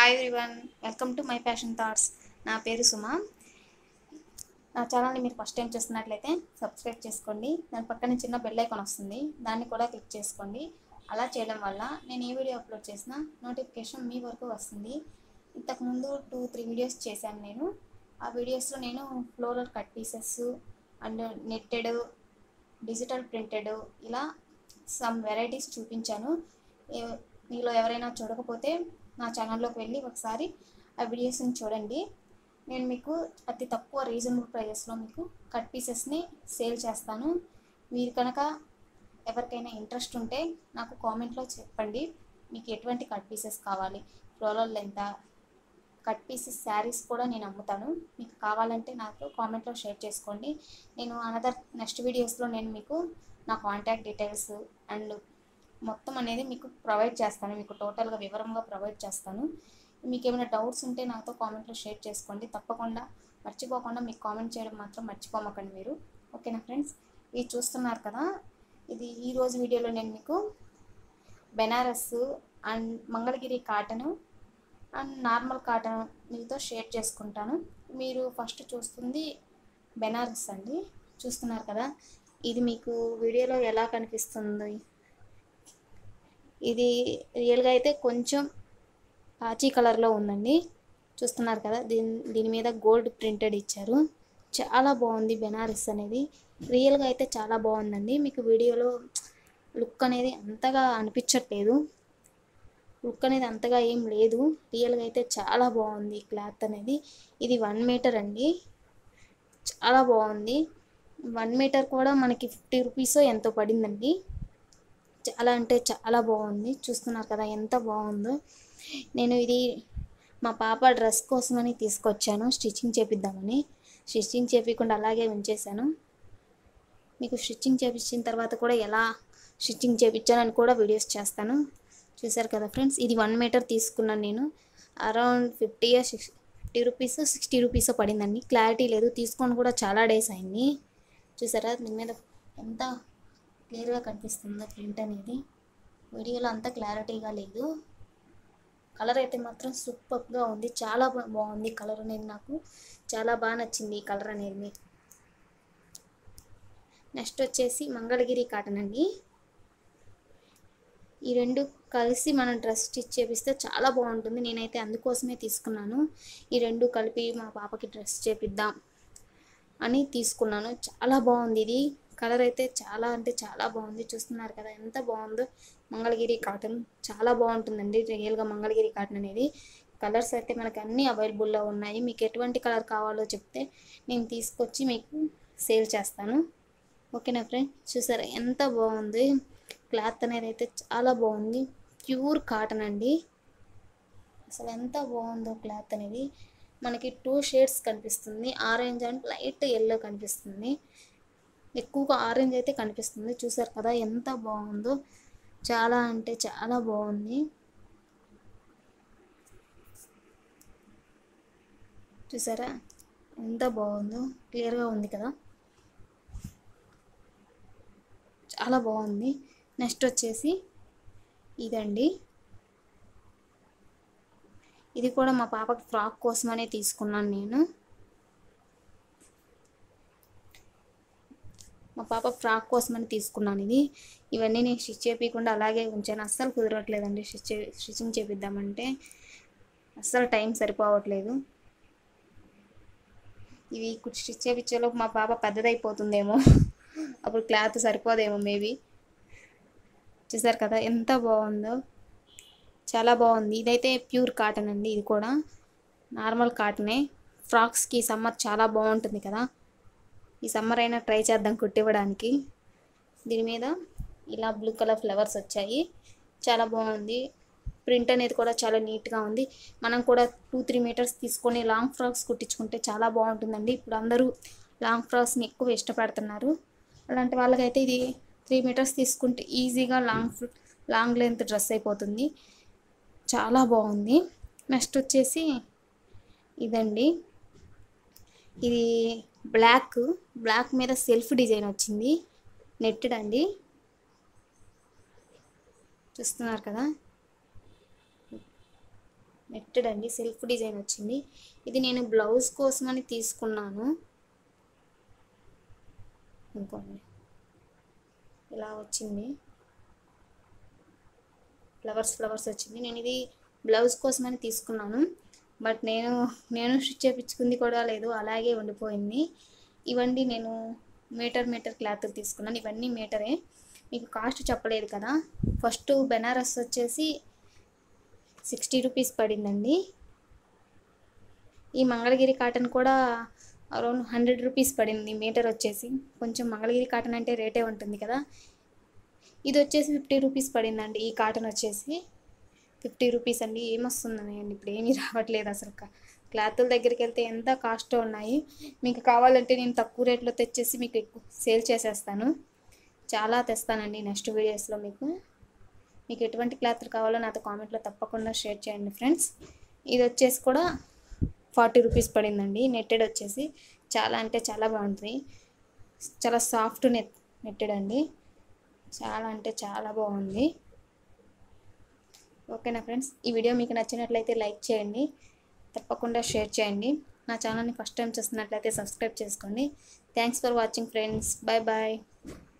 hi everyone welcome to my passion thoughts నా పేరు సుమ నా ఛానల్ని మీరు ఫస్ట్ టైం చూస్తున్నట్లయితే సబ్స్క్రైబ్ చేసుకోండి దాని పక్కన చిన్న బెల్ ఐకాన్ వస్తుంది దాన్ని కూడా క్లిక్ చేసుకోండి అలా చేయడం వల్ల నేను ఏ వీడియో అప్లోడ్ చేసినా నోటిఫికేషన్ మీ వరకు వస్తుంది ఇంతకుముందు టూ త్రీ వీడియోస్ చేశాను నేను ఆ వీడియోస్లో నేను floral cut pieces and netted digital printed ఇలా సమ్ వెరైటీస్ చూపించాను ఏ- మీలో ఎవరైనా చూడకపోతే నా ఛానల్లోకి వెళ్ళి ఒకసారి ఆ వీడియోస్ని చూడండి నేను మీకు అతి తక్కువ రీజనబుల్ ప్రైజెస్లో మీకు కట్ పీసెస్ని సేల్ చేస్తాను మీరు కనుక ఎవరికైనా ఇంట్రెస్ట్ ఉంటే నాకు కామెంట్లో చెప్పండి మీకు ఎటువంటి కట్ పీసెస్ కావాలి ఫ్లోరల్ ఎంత కట్ పీసెస్ శారీస్ కూడా నేను అమ్ముతాను మీకు కావాలంటే నాకు కామెంట్లో షేర్ చేసుకోండి నేను అనదర్ నెక్స్ట్ వీడియోస్లో నేను మీకు నా కాంటాక్ట్ డీటెయిల్స్ అండ్ మొత్తం అనేది మీకు ప్రొవైడ్ చేస్తాను మీకు టోటల్గా వివరంగా ప్రొవైడ్ చేస్తాను మీకు ఏమైనా డౌట్స్ ఉంటే నాతో కామెంట్లో షేర్ చేసుకోండి తప్పకుండా మర్చిపోకుండా మీకు కామెంట్ చేయడం మాత్రం మర్చిపోమకండి మీరు ఓకేనా ఫ్రెండ్స్ ఇది చూస్తున్నారు కదా ఇది ఈ రోజు వీడియోలో నేను మీకు Banaras and Mangalagiri cotton and normal cotton మీతో షేర్ చేసుకుంటాను మీరు ఫస్ట్ చూస్తుంది బెనారస్ అండి చూస్తున్నారు కదా ఇది మీకు వీడియోలో ఎలా కనిపిస్తుంది ఇది రియల్గా అయితే కొంచెం పాచి కలర్లో ఉందండి చూస్తున్నారు కదా దీని దీని మీద గోల్డ్ ప్రింటెడ్ ఇచ్చారు చాలా బాగుంది బెనారస్ అనేది రియల్గా అయితే చాలా బాగుందండి మీకు వీడియోలో లుక్ అనేది అంతగా అనిపించట్లేదు లుక్ అనేది అంతగా ఏం లేదు రియల్గా అయితే చాలా బాగుంది క్లాత్ అనేది ఇది వన్ మీటర్ అండి చాలా బాగుంది వన్ మీటర్ కూడా మనకి ఫిఫ్టీ రూపీస్ ఎంతో పడిందండి చాలా అంటే చాలా బాగుంది చూస్తున్నారు కదా ఎంత బాగుందో నేను ఇది మా పాప డ్రెస్ కోసమని తీసుకొచ్చాను స్టిచ్చింగ్ చేపిద్దామని స్టిచ్చింగ్ చేపించకుండా అలాగే ఉంచేసాను మీకు స్టిచ్చింగ్ చేపించిన తర్వాత కూడా ఎలా స్టిచ్చింగ్ చేపించానని కూడా వీడియోస్ చేస్తాను చూసారు కదా ఫ్రెండ్స్ ఇది వన్ మీటర్ తీసుకున్నాను నేను around fifty six fifty rupees sixty rupees పడిందండి క్లారిటీ లేదు తీసుకొని కూడా చాలా డేస్ అయింది చూసారా దీని మీద ఎంత క్లియర్గా కనిపిస్తుందో ప్రింట్ అనేది వీడియోలో అంత క్లారిటీగా లేదు కలర్ అయితే మాత్రం సూపర్గా ఉంది చాలా బా- బాగుంది కలర్ అనేది నాకు చాలా బాగా నచ్చింది ఈ కలర్ అనేది నెక్స్ట్ వచ్చేసి మంగళగిరి కాటన్ అండి ఈ రెండు కలిసి మనం డ్రెస్ స్టిచ్ చేపిస్తే చాలా బాగుంటుంది నేనైతే అందుకోసమే తీసుకున్నాను ఈ రెండు కలిపి మా పాపకి డ్రెస్ చేపిద్దాం అని తీసుకున్నాను చాలా బాగుంది ఇది కలర్ అయితే చాలా అంటే చాలా బాగుంది చూస్తున్నారు కదా ఎంత బాగుందో మంగళగిరి కాటన్ చాలా బాగుంటుందండి రియల్గా మంగళగిరి కాటన్ అనేది కలర్స్ అయితే మనకి అన్నీ అవైలబుల్లో ఉన్నాయి మీకు ఎటువంటి కలర్ కావాలో చెప్తే నేను తీసుకొచ్చి మీకు సేల్ చేస్తాను ఓకేనా ఫ్రెండ్ చూసారా ఎంత బాగుంది క్లాత్ అనేది అయితే చాలా బాగుంది ప్యూర్ కాటన్ అండి అసలు ఎంత బాగుందో క్లాత్ అనేది మనకి టూ షేడ్స్ కనిపిస్తుంది ఆరెంజ్ అండ్ లైట్ ఎల్లో కనిపిస్తుంది ఎక్కువగా ఆరెంజ్ అయితే కనిపిస్తుంది చూసారు కదా ఎంత బాగుందో చాలా అంటే చాలా బాగుంది చూసారా ఎంత బాగుందో క్లియర్గా ఉంది కదా చాలా బాగుంది నెక్స్ట్ వచ్చేసి ఇదండి ఇది కూడా మా పాపకి ఫ్రాక్ కోసమనే తీసుకున్నాను నేను మా పాప ఫ్రాక్ కోసమని తీసుకున్నాను ఇది ఇవన్నీ నేను స్టిచ్ చేపించకుండా అలాగే ఉంచాను అస్సలు కుదరట్లేదండి స్టిచ్ చే- స్టిచ్చింగ్ చేపిద్దామంటే అస్సలు టైం సరిపోవట్లేదు ఇవి కు- స్టిచ్ చేపించేలోపు మా పాప పెద్దదైపోతుందేమో అప్పుడు క్లాత్ సరిపోదేమో మేబీ చూసారు కదా ఎంత బాగుందో చాలా బాగుంది ఇదైతే ప్యూర్ కాటన్ అండి ఇది కూడా నార్మల్ కాటనే ఫ్రాక్స్కి సమ్మర్ చాలా బాగుంటుంది కదా ఈ సమ్మర్ అయినా ట్రై చేద్దాం కుట్టివ్వడానికి దీని మీద ఇలా బ్లూ కలర్ ఫ్లవర్స్ వచ్చాయి చాలా బాగుంది ప్రింట్ అనేది కూడా చాలా నీట్గా ఉంది మనం కూడా టూ త్రీ మీటర్స్ తీసుకొని లాంగ్ ఫ్రాక్స్ కుట్టించుకుంటే చాలా బాగుంటుందండి ఇప్పుడు అందరూ లాంగ్ ఫ్రాక్స్ని ఎక్కువ ఇష్టపడుతున్నారు అలాంటి వాళ్ళకైతే ఇది త్రీ మీటర్స్ తీసుకుంటే ఈజీగా లాంగ్ ఫ్ర- లాంగ్ లెంత్ డ్రెస్ అయిపోతుంది చాలా బాగుంది నెక్స్ట్ వచ్చేసి ఇదండి ఇది బ్లాక్ బ్లాక్ మీద సెల్ఫ్ డిజైన్ వచ్చింది నెట్టెడ్ అండి చూస్తున్నారు కదా నెట్టెడ్ అండి సెల్ఫ్ డిజైన్ వచ్చింది ఇది నేను బ్లౌజ్ కోసమని తీసుకున్నాను ఇంకోండి ఇలా వచ్చింది ఫ్లవర్స్ ఫ్లవర్స్ వచ్చింది నేను ఇది బ్లౌజ్ కోసమని తీసుకున్నాను బట్ నేను నేను స్టిచ్ చేయించుకుంది కూడా లేదు అలాగే ఉండిపోయింది ఇవన్నీ నేను మీటర్ మీటర్ క్లాత్ తీసుకున్నాను ఇవన్నీ మీటరే మీకు కాస్ట్ చెప్పలేదు కదా ఫస్ట్ బెనారస్ వచ్చేసి సిక్స్టీ రూపీస్ పడిందండి ఈ మంగళగిరి కాటన్ కూడా అరౌండ్ హండ్రెడ్ రూపీస్ పడింది మీటర్ వచ్చేసి కొంచెం మంగళగిరి కాటన్ అంటే రేటే ఉంటుంది కదా ఇది వచ్చేసి ఫిఫ్టీ రూపీస్ పడిందండి ఈ కాటన్ వచ్చేసి ఫిఫ్టీ రూపీస్ అండి ఏమొస్తుందని అండి ఇప్పుడు ఏమీ రావట్లేదు అసలు క్లాతుల దగ్గరికి వెళ్తే ఎంత కాస్ట్ ఉన్నాయి మీకు కావాలంటే నేను తక్కువ రేట్లో తెచ్చేసి మీకు ఎక్కువ సేల్ చేసేస్తాను చాలా తెస్తానండి నెక్స్ట్ వీడియోస్లో మీకు మీకు ఎటువంటి క్లాత్లు కావాలో నాతో కామెంట్లో తప్పకుండా షేర్ చేయండి ఫ్రెండ్స్ ఇది వచ్చేసి కూడా ఫార్టీ రూపీస్ పడిందండి నెట్టెడ్ వచ్చేసి చాలా అంటే చాలా బాగుంటుంది చాలా సాఫ్ట్ నెట్ నెట్టెడ్ అండి చాలా అంటే చాలా బాగుంది ఓకేనా ఫ్రెండ్స్ ఈ వీడియో మీకు నచ్చినట్లయితే లైక్ చేయండి తప్పకుండా షేర్ చేయండి నా ఛానల్ని ఫస్ట్ టైం చూస్తున్నట్లయితే సబ్స్క్రైబ్ చేసుకోండి thanks for watching friends bye bye